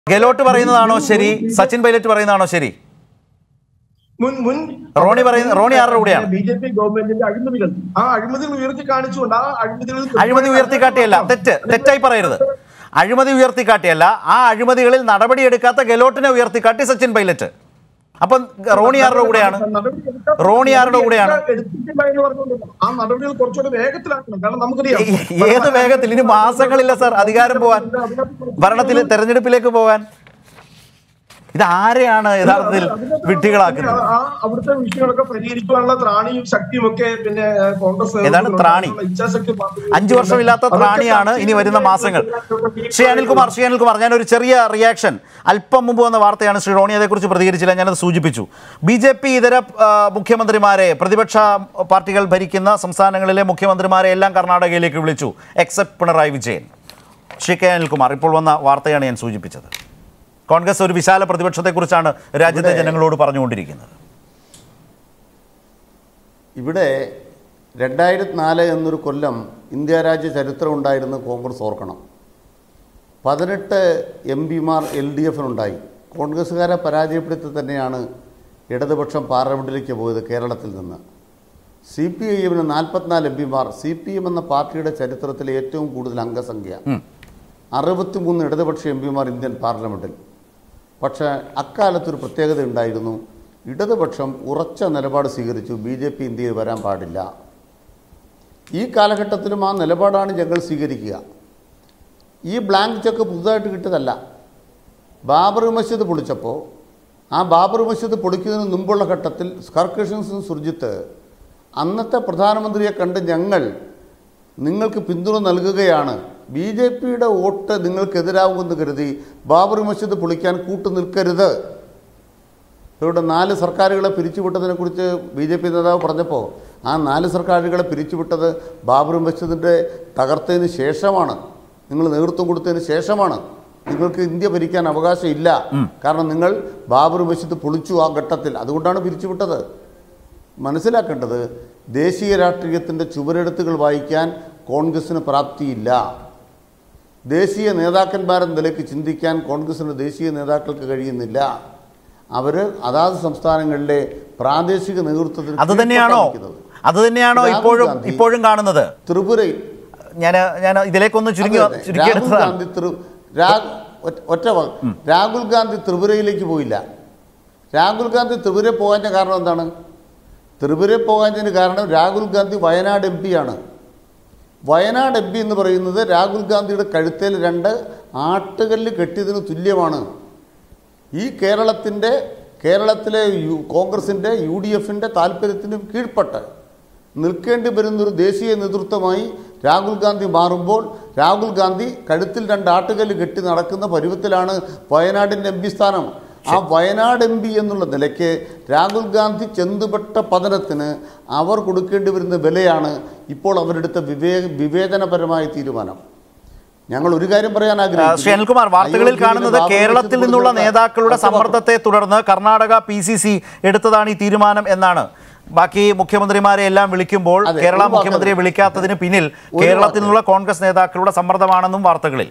ഗെലോട്ട് പറയുന്നതാണോ ശരി സച്ചിൻ പൈലറ്റ് പറയുന്നതാണോ ശരി മുൻ മുൻ റോണി പറയുന്ന- റോണി ആരുടെ കൂടെയാണ്? ബി ജെ പി ഗവൺമെന്റിന്റെ അഴിമതികൾ ആ അഴിമതികൾ ഉയർത്തി കാണിച്ചുകൊണ്ട് ആ അഴിമതികൾ അഴിമതി ഉയർത്തിക്കാട്ടിയല്ല തെറ്റ് തെറ്റായി പറയരുത് അഴിമതി ഉയർത്തിക്കാട്ടിയല്ല ആ അഴിമതികളിൽ നടപടിയെടുക്കാത്ത ഗെലോട്ടിനെ ഉയർത്തിക്കാട്ടി സച്ചിൻ പൈലറ്റ് അപ്പം റോണി ആരുടെ കൂടെയാണ് റോണി ആരുടെ കൂടെയാണ്? എടുത്തിട്ടില്ല എന്ന് പറഞ്ഞുകൊണ്ട് ആ നടപടികൾ കുറച്ചുകൂടെ വേഗത്തിലാക്കണം കാരണം നമുക്കറിയാം ഏ- ഏത് വേഗത്തിൽ ഇനി മാസങ്ങളില്ല സാർ അധികാരം പോവാൻ ഭരണത്തിൽ തെരഞ്ഞെടുപ്പിലേക്ക് പോകാൻ ഇത് ആരെയാണ് യഥാർത്ഥത്തിൽ വിഡ്ഢികളാക്കുന്നത് ആ അവിടുത്തെ വിഷയങ്ങളൊക്കെ പരിഹരിക്കാനുള്ള ത്രാണിയും ശക്തിയും ഒക്കെ പിന്നെ ഏഹ്, കോൺഗ്രസ് ഏതാണ് നേതൃത്വത്തിനുള്ള ത്രാണി? ഇച്ഛാശക്തി പാർട്ടി- അഞ്ചു വർഷമില്ലാത്ത അതൊക്കെ ത്രാണിയാണ് ഇനി വരുന്ന മാസങ്ങൾ ശ്രീ അനിൽകുമാർ ശ്രീ അനിൽകുമാർ ഞാനൊരു ചെറിയ റിയാക്ഷൻ അല്പം മുമ്പ് വന്ന വാർത്തയാണ് ശ്രീ റോണി അതേക്കുറിച്ച് പ്രതികരിച്ചില്ല ഞാനത് സൂചിപ്പിച്ചു ബി ജെ പി ഇതര ആ, മുഖ്യമന്ത്രിമാരെ പ്രതിപക്ഷ പാർട്ടികൾ ഭരിക്കുന്ന സംസ്ഥാനങ്ങളിലെ മുഖ്യമന്ത്രിമാരെ എല്ലാം കർണാടകയിലേക്ക് വിളിച്ചു എക്സെപ്റ്റ് പിണറായി വിജയൻ ശ്രീ കെ അനിൽകുമാർ ഇപ്പോൾ വന്ന വാർത്തയാണ് ഞാൻ സൂചിപ്പിച്ചത് കോൺഗ്രസ് ഒരു വിശാല പ്രതിപക്ഷത്തെക്കുറിച്ചാണ് രാജ്യത്തെ ജനങ്ങളോട് പറഞ്ഞുകൊണ്ടിരിക്കുന്നത് ഇവിടെ രണ്ടായിരത്തി നാല് എന്നൊരു കൊല്ലം ഇന്ത്യ രാജ്യ ചരിത്രം ഉണ്ടായിരുന്ന കോൺഗ്രസ് ഓർക്കണം പതിനെട്ട് എം പിമാർ എൽ ഡി എഫിനുണ്ടായി കോൺഗ്രസ്സുകാരെ പരാജയപ്പെടുത്തി തന്നെയാണ് ഇടതുപക്ഷം പാർലമെൻറ്റിലേക്ക് പോയത് കേരളത്തിൽ നിന്ന് സി പി ഐ എമ്മിന് നാൽപ്പത്തിനാല് എം പിമാർ സി പി എം എന്ന പാർട്ടിയുടെ ചരിത്രത്തിലെ ഏറ്റവും കൂടുതൽ അംഗസംഖ്യ അറുപത്തിമൂന്ന് ഇടതുപക്ഷ എം പിമാർ ഇന്ത്യൻ പാർലമെൻറ്റിൽ പക്ഷേ അക്കാലത്തൊരു പ്രത്യേകത ഉണ്ടായിരുന്നു ഇടതുപക്ഷം ഉറച്ച നിലപാട് സ്വീകരിച്ചു ബി ജെ പി ഇന്ത്യയിൽ വരാൻ പാടില്ല ഈ കാലഘട്ടത്തിലും ആ നിലപാടാണ് ഞങ്ങൾ സ്വീകരിക്കുക ഈ ബ്ലാങ്ക് ചെക്ക് പുതുതായിട്ട് കിട്ടിയതല്ല ബാബറി മസ്ജിദ് പൊളിച്ചപ്പോൾ ആ ബാബറി മസ്ജിദ് പൊളിക്കുന്നതിന് മുമ്പുള്ള ഘട്ടത്തിൽ സ്കർക്കഷൻസും സുർജിത്ത് അന്നത്തെ പ്രധാനമന്ത്രിയെ കണ്ട് ഞങ്ങൾ നിങ്ങൾക്ക് പിന്തുണ നൽകുകയാണ് ബി ജെ പിയുടെ വോട്ട് നിങ്ങൾക്കെതിരാകുമെന്ന് കരുതി ബാബറി മസ്ജിദ് പൊളിക്കാൻ കൂട്ടു നിൽക്കരുത് ഇവിടെ നാല് സർക്കാരുകളെ പിരിച്ചുവിട്ടതിനെക്കുറിച്ച് ബി ജെ പി നേതാവ് പറഞ്ഞപ്പോൾ ആ നാല് സർക്കാരുകളെ പിരിച്ചുവിട്ടത് ബാബറി മസ്ജിദിൻ്റെ തകർത്തതിന് ശേഷമാണ് നിങ്ങൾ നേതൃത്വം കൊടുത്തതിന് ശേഷമാണ് നിങ്ങൾക്ക് ഇന്ത്യ ഭരിക്കാൻ അവകാശമില്ല കാരണം നിങ്ങൾ ബാബറി മസ്ജിദ് പൊളിച്ചു ആ ഘട്ടത്തിൽ അതുകൊണ്ടാണ് പിരിച്ചുവിട്ടത് മനസ്സിലാക്കേണ്ടത് ദേശീയ രാഷ്ട്രീയത്തിൻ്റെ ചുവരെഴുത്തുകൾ വായിക്കാൻ കോൺഗ്രസ്സിന് പ്രാപ്തിയില്ല ദേശീയ നേതാക്കന്മാരെന്ന നിലയ്ക്ക് ചിന്തിക്കാൻ കോൺഗ്രസിൻ്റെ ദേശീയ നേതാക്കൾക്ക് കഴിയുന്നില്ല അവർ അതാത് സംസ്ഥാനങ്ങളിലെ പ്രാദേശിക നേതൃത്വത്തിന് അത് തന്നെയാണോ കീഴ്പ്പെട്ടാണ് നിൽക്കുന്നത്. അത് തന്നെയാണോ രാഹുൽ ഇപ്പോഴും ഗാന്ധി ഇപ്പോഴും കാണുന്നത് ത്രിപുരയിൽ ഞാൻ ഞാൻ ഇതിലേക്കൊന്ന് ചുരുങ്ങി അതെ, അതെ. രാഹുൽ ചുരുക്കിയെടുത്തതാണ് ഗാന്ധി ത്രി- രാ- ഒറ്റ- ഒറ്റ വാക്ക്. രാഹുൽ ഗാന്ധി ത്രിപുരയിലേക്ക് പോയില്ല രാഹുൽ ഗാന്ധി ത്രിപുര പോകാൻ്റെ കാരണം എന്താണ് ത്രിപുര പോകാഞ്ഞതിന് കാരണം രാഹുൽ ഗാന്ധി വയനാട് എം ആണ് വയനാട് എം പി എന്ന് പറയുന്നത് രാഹുൽ ഗാന്ധിയുടെ കഴുത്തേൽ രണ്ട് ആട്ടുകല്ല് കെട്ടിയതിന് തുല്യമാണ് ഈ കേരളത്തിൻ്റെ കേരളത്തിലെ യു കോൺഗ്രസിൻ്റെ യു ഡി എഫിൻ്റെ താല്പര്യത്തിന് കീഴ്പ്പെട്ട് നിൽക്കേണ്ടി വരുന്നൊരു ദേശീയ നേതൃത്വമായി രാഹുൽ ഗാന്ധി മാറുമ്പോൾ രാഹുൽ ഗാന്ധി കഴുത്തിൽ രണ്ട് ആട്ടുകല്ല് കെട്ടി നടക്കുന്ന പരുവത്തിലാണ് വയനാടിൻ്റെ എം പി സ്ഥാനം ആ വയനാട് എം പി എന്നുള്ള നിലയ്ക്ക് രാഹുൽ ഗാന്ധി ചെന്നുപെട്ട പതനത്തിന് അവർ കൊടുക്കേണ്ടി വരുന്ന വിലയാണ് ഇപ്പോൾ അവരെടുത്ത വിവേ വിവേചനപരമായ തീരുമാനം ഞങ്ങൾ ഒരു കാര്യം പറയാൻ ആ, ആഗ്രഹിക്കുന്നു. ശ്രീ അനിൽകുമാർ വാർത്തകളിൽ അയോധ്യയിലെ കാണുന്നത് ബാബറി കേരളത്തിൽ മസ്ജിദ് നിന്നുള്ള പൊളിച്ച നേതാക്കളുടെ ഒറ്റ വാക്ക്. സമ്മർദ്ദത്തെ തുടർന്ന് കർണാടക പി സി സി എടുത്തതാണ് ഈ തീരുമാനം എന്നാണ് ബാക്കി മുഖ്യമന്ത്രിമാരെ എല്ലാം വിളിക്കുമ്പോൾ അതെ, കേരള ഒരു വാക്ക് മുഖ്യമന്ത്രിയെ അതെ. വിളിക്കാത്തതിന് പിന്നിൽ ഒരു കേരളത്തിൽ വാക്ക്. നിന്നുള്ള കോൺഗ്രസ് നേതാക്കളുടെ സമ്മർദ്ദമാണെന്നും വാർത്തകളിൽ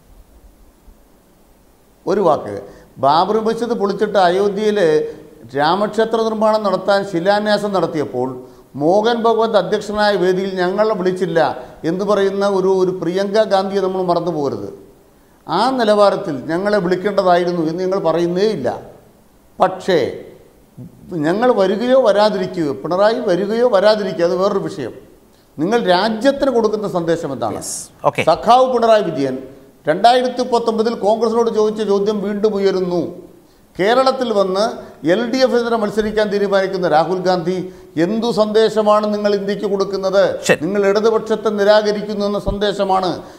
ഒരു വാക്ക് ബാബറി മസ്ജിദ് പൊളിച്ചിട്ട് അയോധ്യയിൽ രാമക്ഷേത്ര നിർമ്മാണം നടത്താൻ ശിലാന്യാസം നടത്തിയപ്പോൾ മോഹൻ ഭഗവത് അധ്യക്ഷനായ വേദിയിൽ ഞങ്ങളെ വിളിച്ചില്ല എന്ന് പറയുന്ന ഒരു ഒരു പ്രിയങ്ക ഗാന്ധിയെ നമ്മൾ മറന്നു പോകരുത് ആ നിലവാരത്തിൽ ഞങ്ങളെ വിളിക്കേണ്ടതായിരുന്നു എന്ന് ഞങ്ങൾ പറയുന്നേ ഇല്ല പക്ഷേ ഞങ്ങൾ വരികയോ വരാതിരിക്കുകയോ പിണറായി വരികയോ വരാതിരിക്കുകയോ അത് വേറൊരു വിഷയം നിങ്ങൾ രാജ്യത്തിന് കൊടുക്കുന്ന സന്ദേശം എന്താണ് ഓക്കെ സഖാവ് പിണറായി വിജയൻ രണ്ടായിരത്തി പത്തൊമ്പതിൽ കോൺഗ്രസിനോട് ചോദിച്ച ചോദ്യം വീണ്ടും ഉയരുന്നു കേരളത്തിൽ വന്ന് എൽ ഡി എഫിനെതിരെ മത്സരിക്കാൻ തീരുമാനിക്കുന്ന രാഹുൽ ഗാന്ധി എന്തു സന്ദേശമാണ് നിങ്ങൾ ഇന്ത്യക്ക് കൊടുക്കുന്നത് ശരി. നിങ്ങൾ ഇടതുപക്ഷത്തെ നിരാകരിക്കുന്നു എന്ന സന്ദേശമാണ്